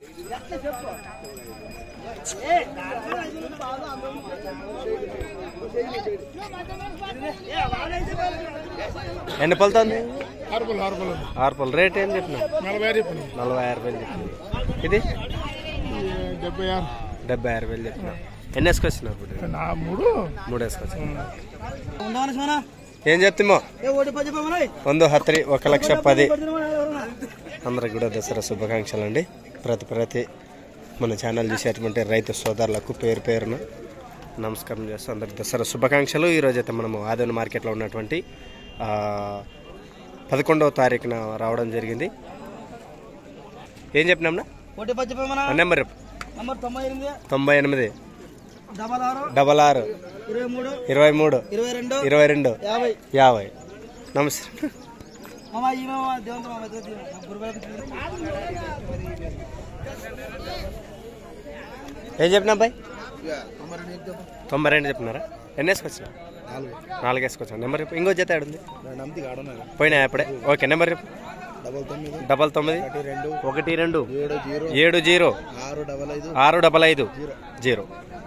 ఎన్ని పలుతుంది ఆరుపలు ఆరుపలు ఆరు పళ్ళు రేట్ ఏం చెప్పిన నలభై ఆరు చెప్పిన నలభై ఆరు వేలు చెప్పిన ఇది డెబ్బై ఆరు డెబ్బై ఆరు వేలు చెప్పిన ఎన్ని వేసుకొచ్చినావు ఇప్పుడు నా మూడు మూడు వేసుకొచ్చిన ఏం చెప్తామో ಒಂದು ಹತ್ರಿ ఒక లక్ష పది అందరికి కూడా దసరా శుభాకాంక్షలు అండి ప్రతి ప్రతి మన ఛానల్ చూసేటువంటి రైతు సోదరులకు పేరు పేరున నమస్కారం చేస్తూ అందరికి దసరా శుభాకాంక్షలు ఈరోజు అయితే మనము ఆదోని మార్కెట్లో ఉన్నటువంటి ఆ, పదకొండవ తారీఖున రావడం జరిగింది ఏం చెప్పినాంనా ఒకటి పచ్చి మన నెంబర్ చెప్పు. నంబర్ తొంభై ఎనిమిది తొంభై ఎనిమిది డబల్ ఆరు డబల్ ఆరు ఇరవై మూడు ఇరవై మూడు ఇరవై రెండు ఇరవై రెండు యాభై యాభై నమస్తే మామ ఈ మామ దేవంత మామ ఇద్దరు తీయండి. మా గురువులకు తీయండి. ఏం చెప్పినా అబ్బాయి తొంభై రెండు చెప్పినారా ఎన్ని వేసుకొచ్చినా నాలుగు వేసుకొచ్చా నెంబర్ చెప్పు ఇంకో జత ఆడుంది పోయినా అప్పుడే ఓకే నెంబర్ చెప్పు డబల్ తొమ్మిది డబల్ తొమ్మిది రెండు ఒకటి రెండు ఏడు జీరో ఏడు జీరో ఆరు డబల్ ఐదు ఆరు డబల్ ఐదు జీరో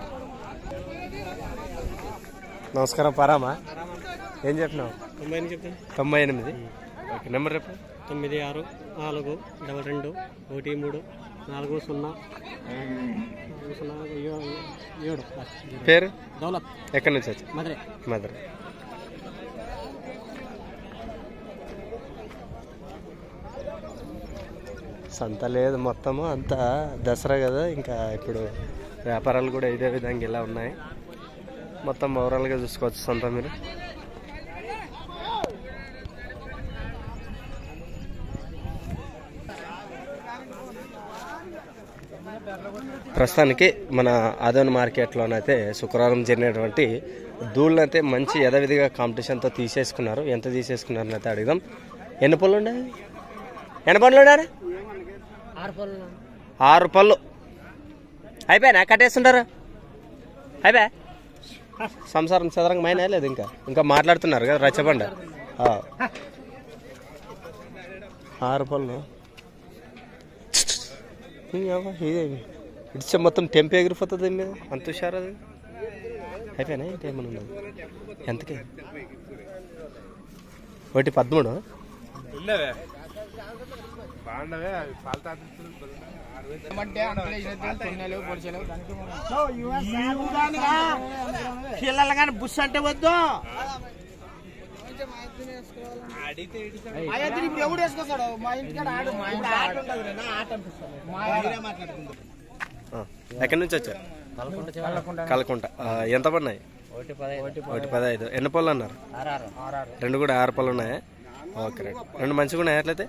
నమస్కారం పరామా ఏం చెప్పినావు తొంభై ఎనిమిది చెప్తాను తొంభై ఎనిమిది ఓకే నెంబర్ చెప్పు తొమ్మిది ఆరు నాలుగు డబల్ రెండు ఒకటి మూడు నాలుగు సున్నా నాలుగు సున్నా ఏ- ఏడు పేరు దౌలత్ ఎక్కడి నుంచి వచ్చా మధురై మదర్ సంత లేదు మొత్తము అంతా దసరా కదా ఇంకా ఇప్పుడు వ్యాపారాలు కూడా ఇదే విధంగా ఇలా ఉన్నాయి మొత్తం ఓవరాల్గా చూసుకోవచ్చు సంత మీరు ప్రస్తుతానికి మన ఆదోన్ మార్కెట్లోనైతే శుక్రవారం జరిగినటువంటి ధూళ్ళనైతే మంచి యథావిధిగా కాంపిటీషన్తో తీసేసుకున్నారు ఎంత తీసేసుకున్నారని అయితే అడుగుదాం ఎన్ని పళ్ళు ఉండే ఎన్ని పళ్ళు ఉండారా ఆరు పళ్ళు అయిపోయానా కట్టేస్తుంటారు అయిపోయా సంసారం చదరంగమైనా లేదు ఇంకా ఇంకా మాట్లాడుతున్నారు కదా రచ్చబండ ఆ. ఆరు పళ్ళు ఇంకేమో ఇదే ఇడిచే మొత్తం టెంపు ఎగిరిపోతుంది దీని మీద అంత హుషారు అది అయిపోయినా ఏంటి ఏమన్నా ఉన్నది ఎంతకి ఒకటి పదమూడు పిల్లలు కానీ బుస్ అంటే వద్దు అయితే ఇప్పుడు ఎవడు వేసుకొస్తాడు మా ఇంటికాడ ఆడు మా ఇంటి ఆట ఉండదు నా ఆట అనిపిస్తుంది మా మీరే మాట్లాడుకుందాం ఆ, ఎక్కడి నుంచి వచ్చారు కలకుంట ఆ, ఎంత పడినాయి ఒకటి పదహైదు ఎన్ని పళ్ళు అన్నారు రెండు కూడా ఆరు పళ్ళు ఉన్నాయా ఓకే రైట్ రెండు మంచిగా ఉన్నాయి అట్లయితే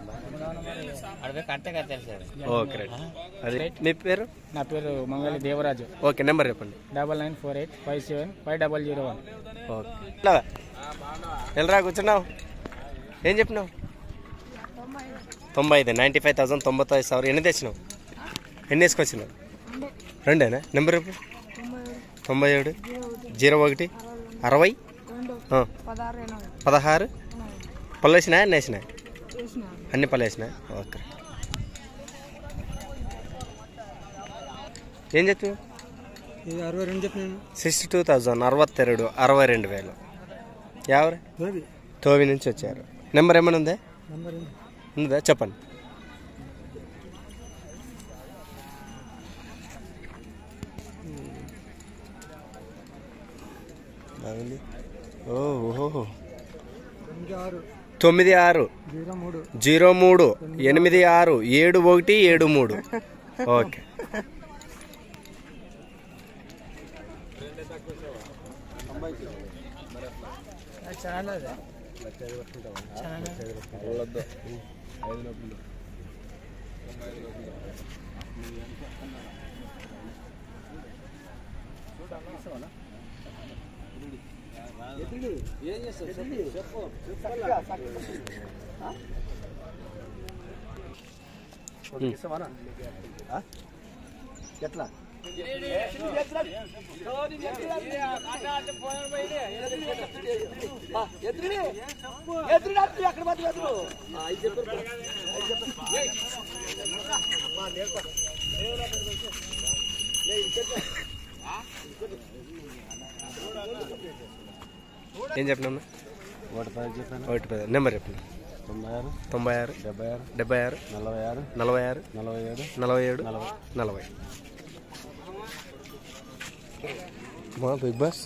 ఓకే రైట్ అది మీ పేరు నా పేరు మంగళి దేవరాజు ఓకే నెంబర్ చెప్పండి double nine four eight five seven five double zero one okay ఇలా వెళ్ళరా కూర్చున్నావు ఏం చెప్పినావు తొంభై ఐదు నైంటీ ఫైవ్ థౌసండ్ తొంభై ఐదు సవర్ ఎన్ని తెచ్చినావు ఎన్ని వేసుకొచ్చినావు రెండేనా నెంబర్ చెప్పు తొంభై ఏడు జీరో ఒకటి అరవై ఆ. పదహారు పళ్ళు వేసినా అన్నీ వేసినా అన్ని పళ్ళు వేసినా ఓకే ఏం చెప్తున్నావు ఇది అరవై రెండు చెప్పినాను సిక్స్టీ టూ థౌజండ్ అరవత్తెరడు అరవై రెండు వేలు ఎవరు తోవి నుంచి వచ్చారు నెంబర్ ఏమైనా ఉందా ఉందా చెప్పండి బాగుంది ఓ ఓహో తొమ్మిది ఆరు జీరో మూడు ఎనిమిది ఆరు ఏడు ఒకటి ఏడు మూడు ఓకే ఎట్లా ఎదురు ఎదురు ఎక్కడ పోతుంది ఎదురు ఐదు చెప్పారు ఐదు చెప్పారు ఏం చెప్పినా ఒకటి పది చెప్పాను ఒకటి పది నెంబర్ చెప్పండి తొంభై ఆరు తొంభై ఆరు డెబ్బై ఆరు డెబ్బై ఆరు నలభై ఆరు నలభై ఆరు నలభై ఏడు నలభై ఏడు నలభై. నలభై మా బిగ్ బాస్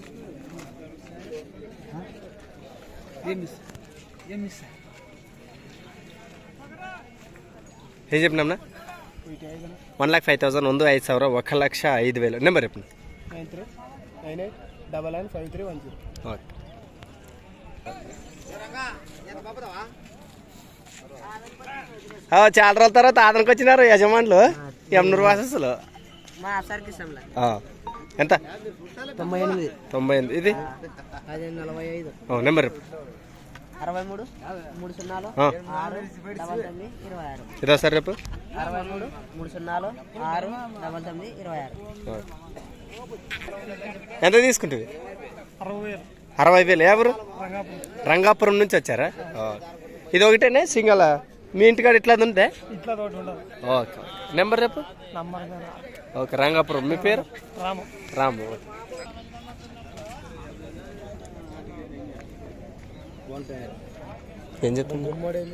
ఏం చెప్పినామ్నా వన్ ల్యాక్ ఫైవ్ థౌసండ్ ಒಂದು ಐದು ಸಾವಿರ ఒక లక్ష ఐదు వేలు నెంబర్ చెప్పండి nine three nine eight double nine five three one zero okay ఆ, చాలా రోజుల తర్వాత ఆదరణకు వచ్చినారు యజమానులు ఎమ్నూరు వాసస్సులు మా సర్కిసంలో ఆ, ఎంత తొంభై ఎనిమిది తొంభై ఎనిమిది ఇది అదే నలభై ఐదు ఓ, నెంబర్ చెప్పు. అరవై మూడు మూడు సున్నాలు ఆ, ఆరు డబల్ తొమ్మిది ఇరవై ఆరు ఇదోసారి రేపు అరవై మూడు మూడు సున్నాలు ఆరు డబల్ తొమ్మిది ఇరవై ఆరు ఎంత తీసుకుంటుంది అరవై వేలు ఎవరు రంగాపురం నుంచి వచ్చారా ఓ. ఇది ఒకటేనే సింగల్ మీ ఇంటికాడ ఇట్లా ఉందే ఇట్లా తోటి ఉండదు ఓకే నెంబర్ రేపు నంబర్ ఓకే రంగాపురం మీ పేరు రాము రాము ఏం చెప్తుంది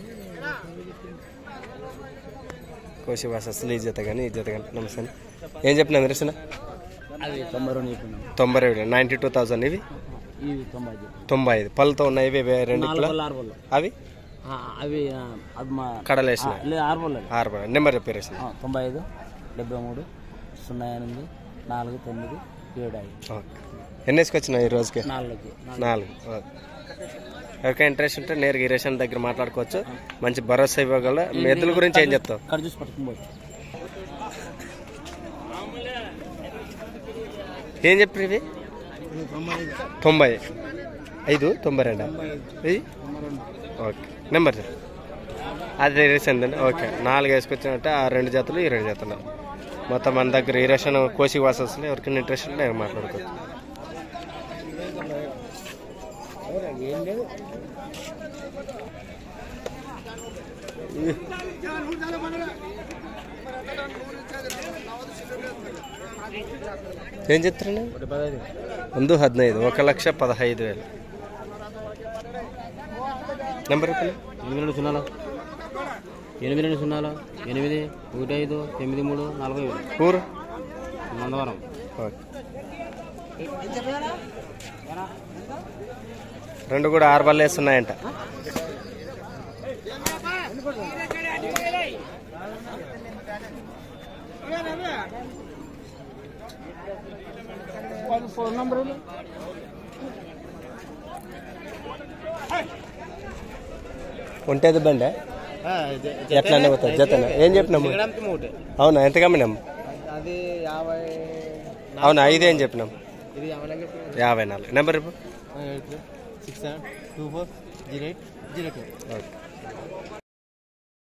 కోసి భాష అసలు ఈ జత కానీ ఈ జత కానీ నమస్తే ఏం చెప్పినా నిరసన అది తొంభై రెండు చెప్పినాం తొంభై రెండు నైంటీ టూ థౌసండ్ ఇవి ఇవి తొంభై ఐదు తొంభై ఐదు పళ్ళతో ఉన్నాయి ఇవి ఇవి రెండు నాలుగు ఇట్లా బల్ల ఆరు బల్ల అవి అవి ఆ, అది మా కడలేసిన లేదు ఆరు బల్ల ఆరు పడ నెంబర్ చెప్పారు తొంభై ఐదు డెబ్బై మూడు సున్నా ఎనిమిది నాలుగు తొమ్మిది ఏడు ఐదు ఓకే ఎన్ని వేసుకొచ్చినావు ఈ రోజుకి నాలుగుకి నాలుగు ఓకే ఎవరికైనా ఇంట్రెస్ట్ ఉంటే నేరుగా ఇరేషన్ దగ్గర మాట్లాడుకోవచ్చు మంచి భరోసా ఇవ్వగల మీ ఎద్దుల గురించి ఏం చెప్తావు ఇక్కడ చూసి పట్టుకుపోవచ్చు ఏం చెప్పారు ఇవి తొంభై ఐదు తొంభై రెండు ఇది ఓకే నెంబర్ చెప్పు. అది ఇరేషన్ అండి ఓకే నాలుగు వేసుకొచ్చినట్టే ఆ రెండు జతలు ఈ రెండు జతలు మొత్తం మన దగ్గర ఇరేషన్ కోసి వాసస్లో ఎవరికైనా ఇంట్రెస్ట్ ఉంటే నేను మాట్లాడుకోవచ్చు ఏం చెప్తారండి ಒಂದು ಹದಿನೈದು ఒక లక్ష పదహైదు వేలు నెంబర్ చెప్పండి ఎనిమిది రెండు సున్నాలు ఎనిమిది రెండు సున్నాలు ఎనిమిది ఒకటి ఐదు తొమ్మిది మూడు నలభై వేలు ఊరు నందవరం ఓకే రెండు కూడా ఆరు బళ్ళు వేస్తున్నాయంట ఫోన్ నంబర్ ఉంటేది బండి ఎట్లానే పోతుంది జతనే ఏం చెప్పినాము అవునా ఎంత కమ్మినాము అది యాభై అవునా ఐదేం చెప్పినాం ఇది యాభై నెలలు చెప్పిన యాభై నాలుగు నెంబర్ చెప్పు six seven two four zero eight zero two okay